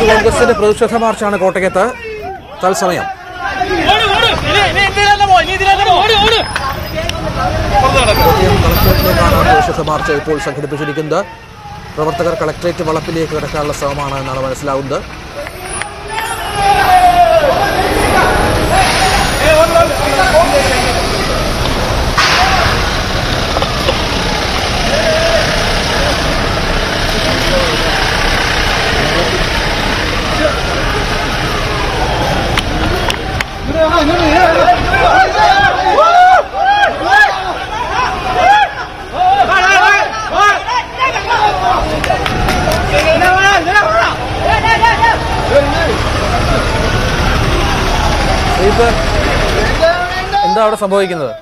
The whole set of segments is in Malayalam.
യൂത്ത് കോൺഗ്രസിന്റെ പ്രതിഷേധ മാർച്ചാണ് കോട്ടയത്ത് തത്സമയം ഓട് ഓട് ഇനി ഇനി ഇതിലല്ല പോ ഇനി ഇതിലല്ല ഓട് ഓട് കോട്ടയം കളക്ടറേറ്റിലേക്കാണ് പ്രതിഷേധ മാർച്ച് ഇപ്പോൾ സംഘടിപ്പിച്ചിരിക്കുന്നത് പ്രവർത്തകർ കളക്ടറേറ്റ് വളപ്പിലേക്ക് കിടക്കാനുള്ള ശ്രമമാണ് എന്നാണ് മനസ്സിലാവുന്നത് ശ്രീത്ത് എന്താ അവിടെ സംഭവിക്കുന്നത്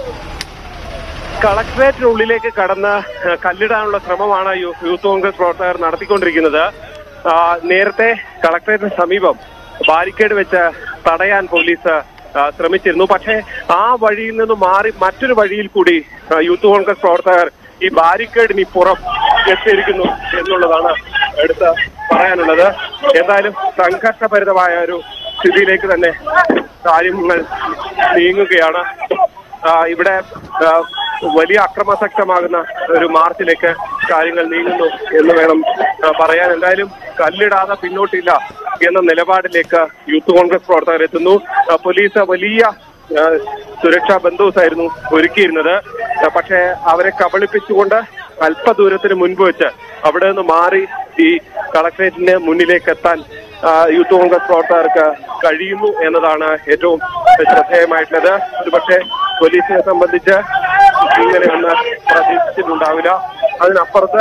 കളക്ടറേറ്റിനുള്ളിലേക്ക് കടന്ന് ഏഹ്, കല്ലിടാനുള്ള ശ്രമമാണ് യൂ- യൂത്ത് കോൺഗ്രസ് പ്രവർത്തകർ നടത്തിക്കൊണ്ടിരിക്കുന്നത് ആ, നേരത്തെ കളക്ടറേറ്റിന് സമീപം ബാരിക്കേഡ് വെച്ച് തടയാൻ പോലീസ് ആ, ശ്രമിച്ചിരുന്നു പക്ഷേ ആ വഴിയിൽ നിന്ന് മാറി മറ്റൊരു വഴിയിൽ കൂടി ആ, യൂത്ത് കോൺഗ്രസ് പ്രവർത്തകർ ഈ ബാരിക്കേഡിന് പുറം എത്തിയിരിക്കുന്നു എന്നുള്ളതാണ് എടുത്ത് പറയാനുള്ളത് എന്തായാലും സംഘർഷഭരിതമായ ഒരു സ്ഥിതിയിലേക്ക് തന്നെ കാര്യങ്ങൾ നീങ്ങുകയാണ് ആ, ഇവിടെ ആ, വലിയ അക്രമാസക്തമാകുന്ന ഒരു മാർച്ചിലേക്ക് കാര്യങ്ങൾ നീങ്ങുന്നു എന്ന് വേണം ആ, പറയാൻ എന്തായാലും കല്ലിടാതെ പിന്നോട്ടില്ല എന്ന നിലപാടിലേക്ക് യൂത്ത് കോൺഗ്രസ് പ്രവർത്തകർ എത്തുന്നു ആ, പോലീസ് വലിയ ആ, സുരക്ഷാ ബന്ദോബസ്തായിരുന്നു ഒരുക്കിയിരുന്നത് ആ, പക്ഷേ അവരെ കബളിപ്പിച്ചുകൊണ്ട് അല്പദൂരത്തിന് മുൻപ് വെച്ച് അവിടെ നിന്ന് മാറി ഈ കളക്ടറേറ്റിന് മുന്നിലേക്ക് എത്താൻ ആ, യൂത്ത് കോൺഗ്രസ് പ്രവർത്തകർക്ക് കഴിയുന്നു എന്നതാണ് ഏറ്റവും ശ്രദ്ധേയമായിട്ടുള്ളത് ഒരുപക്ഷെ പോലീസിനെ സംബന്ധിച്ച് ഇങ്ങനെ ഒന്ന് പ്രതീക്ഷിച്ചിട്ടുണ്ടാവില്ല അതിനപ്പുറത്ത്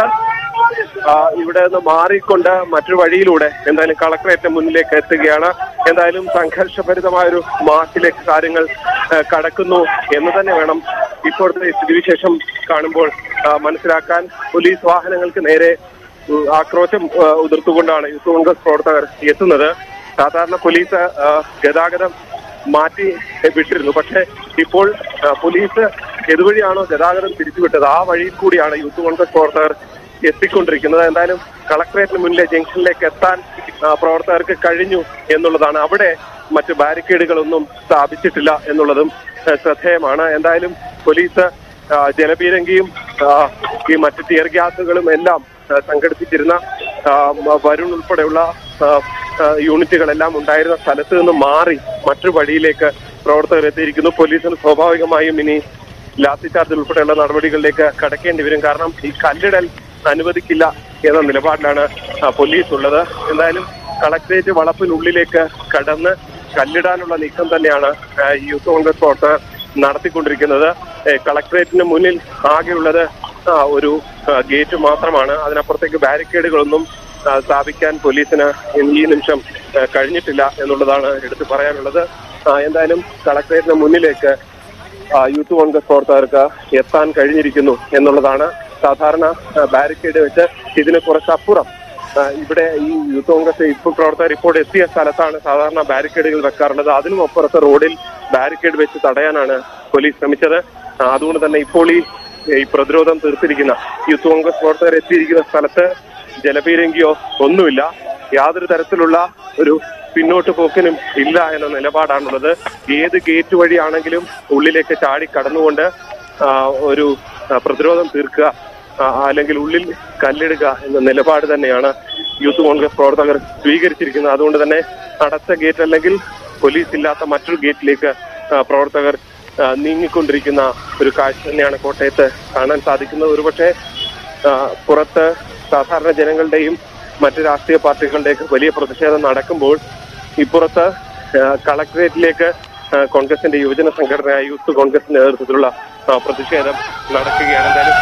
ആ, ഇവിടെ നിന്ന് മാറിക്കൊണ്ട് മറ്റൊരു വഴിയിലൂടെ എന്തായാലും കളക്ടറേറ്റിന് മുന്നിലേക്ക് എത്തുകയാണ് എന്തായാലും സംഘർഷഭരിതമായ ഒരു മാർച്ചിലേക്ക് കാര്യങ്ങൾ ആ, കടക്കുന്നു എന്ന് തന്നെ വേണം ഇപ്പോഴത്തെ സ്ഥിതിവിശേഷം കാണുമ്പോൾ ആ, മനസ്സിലാക്കാൻ പോലീസ് വാഹനങ്ങൾക്ക് നേരെ ഉം, ആക്രോശം ആ, ഉതിർത്തുകൊണ്ടാണ് യൂത്ത് കോൺഗ്രസ് പ്രവർത്തകർ എത്തുന്നത് സാധാരണ പോലീസ് ആ, ഗതാഗതം മാറ്റി വിട്ടിരുന്നു പക്ഷേ ഇപ്പോൾ ആ, പോലീസ് ഏതുവഴിയാണോ ഗതാഗതം തിരിച്ചുവിട്ടത് ആ വഴിയിൽ കൂടിയാണ് യൂത്ത് കോൺഗ്രസ് പ്രവർത്തകർ എത്തിക്കൊണ്ടിരിക്കുന്നത് എന്തായാലും കളക്ടറേറ്റിന് മുന്നിലെ ജംഗ്ഷനിലേക്ക് എത്താൻ ആ, പ്രവർത്തകർക്ക് കഴിഞ്ഞു എന്നുള്ളതാണ് അവിടെ മറ്റ് ബാരിക്കേഡുകളൊന്നും സ്ഥാപിച്ചിട്ടില്ല എന്നുള്ളതും ആ, ശ്രദ്ധേയമാണ് എന്തായാലും പോലീസ് ആ, ജലപീരങ്കിയും ആ, ഈ മറ്റ് ടിയർ ഗ്യാസുകളും എല്ലാം ആ, സംഘടിപ്പിച്ചിരുന്ന ആ, മ- വരുൺ ഉൾപ്പെടെയുള്ള ആ, ആ, യൂണിറ്റുകളെല്ലാം ഉണ്ടായിരുന്ന സ്ഥലത്ത് നിന്ന് മാറി മറ്റൊരു വഴിയിലേക്ക് പ്രവർത്തകർ എത്തിയിരിക്കുന്നു പോലീസിന് സ്വാഭാവികമായും ഇനി ലാത്തി ചാർജ് ഉൾപ്പെടെയുള്ള നടപടികളിലേക്ക് കടക്കേണ്ടി വരും കാരണം ഈ കല്ലിടൽ അനുവദിക്കില്ല എന്ന നിലപാടിലാണ് ആ, പോലീസ് ഉള്ളത് എന്തായാലും കളക്ടറേറ്റ് വളപ്പിനുള്ളിലേക്ക് കടന്ന് കല്ലിടാനുള്ള നീക്കം തന്നെയാണ് ആ, ഈ യൂത്ത് കോൺഗ്രസ് പ്രവർത്തകർ നടത്തിക്കൊണ്ടിരിക്കുന്നത് ഏ, കളക്ടറേറ്റിന് മുന്നിൽ ആകെയുള്ളത് ആ, ഒരു ആ, ഗേറ്റ് മാത്രമാണ് അതിനപ്പുറത്തേക്ക് ബാരിക്കേഡുകളൊന്നും ആ, സ്ഥാപിക്കാൻ പോലീസിന് ഈ നിമിഷം ആ, കഴിഞ്ഞിട്ടില്ല എന്നുള്ളതാണ് എടുത്തു പറയാനുള്ളത് ആ, എന്തായാലും കളക്ടറേറ്റിന് മുന്നിലേക്ക് ആ, യൂത്ത് കോൺഗ്രസ് പ്രവർത്തകർക്ക് എത്താൻ കഴിഞ്ഞിരിക്കുന്നു എന്നുള്ളതാണ് സാധാരണ ആ, ബാരിക്കേഡ് വെച്ച് ഇതിന് കുറച്ചപ്പുറം ആ, ഇവിടെ ഈ യൂത്ത് കോൺഗ്രസ് ഇപ്പോൾ പ്രവർത്തകർ ഇപ്പോൾ എത്തിയ സ്ഥലത്താണ് സാധാരണ ബാരിക്കേഡുകൾ വെക്കാറുള്ളത് അതിനും അപ്പുറത്തെ റോഡിൽ ബാരിക്കേഡ് വെച്ച് തടയാനാണ് പോലീസ് ശ്രമിച്ചത് ആ, അതുകൊണ്ട് തന്നെ ഇപ്പോൾ ഈ ഈ പ്രതിരോധം തീർത്തിരിക്കുന്ന യൂത്ത് കോൺഗ്രസ് പ്രവർത്തകർ എത്തിയിരിക്കുന്ന സ്ഥലത്ത് ജലപീരങ്കിയോ ഒന്നുമില്ല യാതൊരു തരത്തിലുള്ള ഒരു പിന്നോട്ട് പോക്കിനും ഇല്ല എന്ന നിലപാടാണുള്ളത് ഏത് ഗേറ്റ് വഴിയാണെങ്കിലും ഉള്ളിലേക്ക് ചാടി കടന്നുകൊണ്ട് ആ, ഒരു ആ, പ്രതിരോധം തീർക്കുക ആ, അല്ലെങ്കിൽ ഉള്ളിൽ കല്ലിടുക എന്ന നിലപാട് തന്നെയാണ് യൂത്ത് കോൺഗ്രസ് പ്രവർത്തകർ സ്വീകരിച്ചിരിക്കുന്നത് അതുകൊണ്ട് തന്നെ അടച്ച ഗേറ്റ് അല്ലെങ്കിൽ പോലീസ് ഇല്ലാത്ത മറ്റൊരു ഗേറ്റിലേക്ക് ആ, പ്രവർത്തകർ ആ, നീങ്ങിക്കൊണ്ടിരിക്കുന്ന ഒരു കാഴ്ച തന്നെയാണ് കോട്ടയത്ത് കാണാൻ സാധിക്കുന്നത് ഒരുപക്ഷെ ആ, പുറത്ത് സാധാരണ ജനങ്ങളുടെയും മറ്റ് രാഷ്ട്രീയ പാർട്ടികളുടെയൊക്കെ വലിയ പ്രതിഷേധം നടക്കുമ്പോൾ ഇപ്പുറത്ത് ആ, കളക്ടറേറ്റിലേക്ക് ആ, കോൺഗ്രസിന്റെ യുവജന സംഘടനയായ യൂത്ത് കോൺഗ്രസിന്റെ നേതൃത്വത്തിലുള്ള ആ, പ്രതിഷേധം നടക്കുകയാണ് എന്തായാലും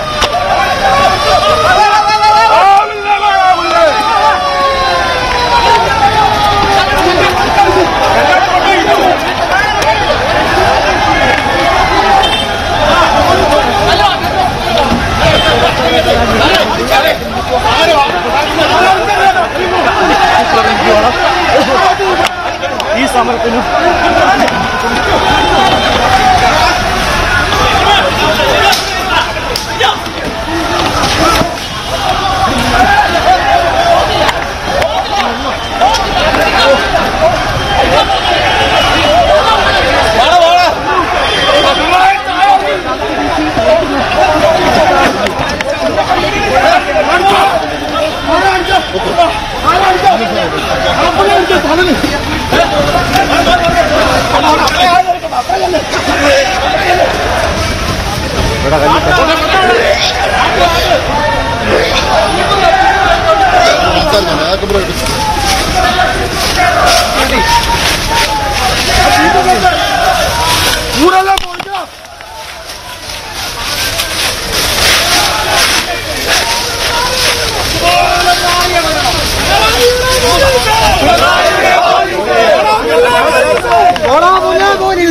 ഈ സമരത്തിന്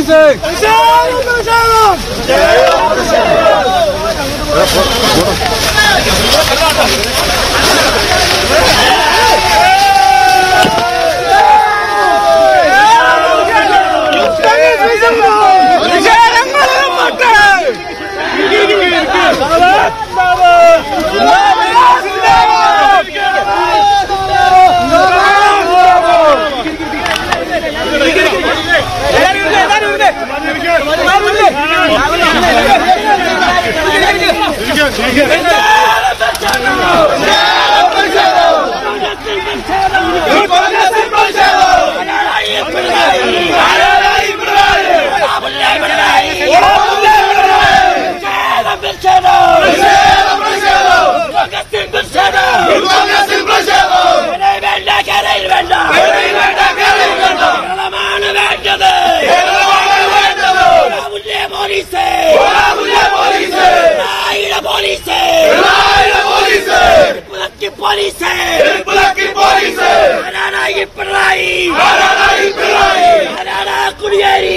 കുടിയേരി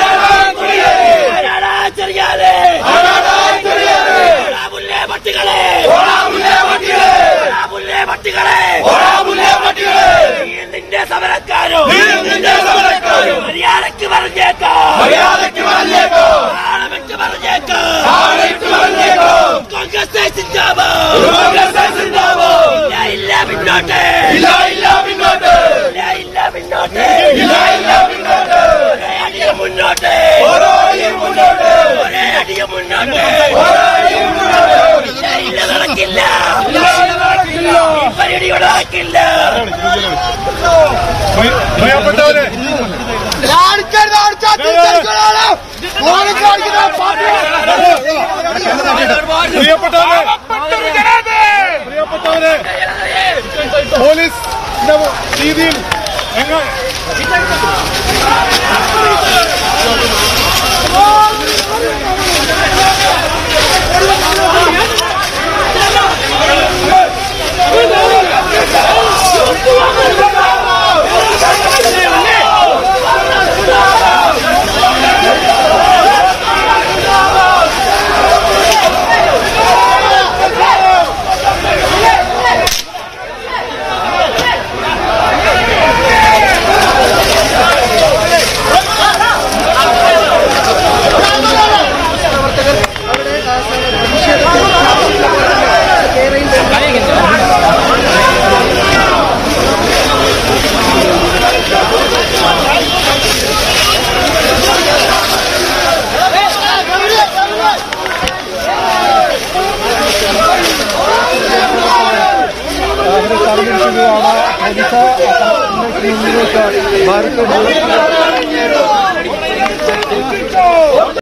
ചെറിയാതെ മുല്ലേ പട്ടികളെ മുല്ലേ പട്ടികളെ നിന്റെ സമരക്കാരോ മര്യാദക്ക് പറഞ്ഞേക്കാം ആളമിട്ട് പറഞ്ഞേക്കാം കോൺഗ്രസ് സിന്ദാബാദ് ഇല്ല ഇല്ല പിന്നോട്ട് ഇല്ല ഇല്ല പിന്നോട്ട് ഒരേ അടിയ മുന്നോട്ട് ഒരേ അടിയ മുന്നോട്ട് ഇല്ല ഇല്ല നടക്കില്ല ഈ പരിപാടി ഇവിടെ നടക്കില്ല പ്രിയപ്പെട്ടവരെ പ്രിയപ്പെട്ടവരെ പ്രിയപ്പെട്ടവരെ പോലീസ് രീതിയിൽ എങ്ങ ഭാരത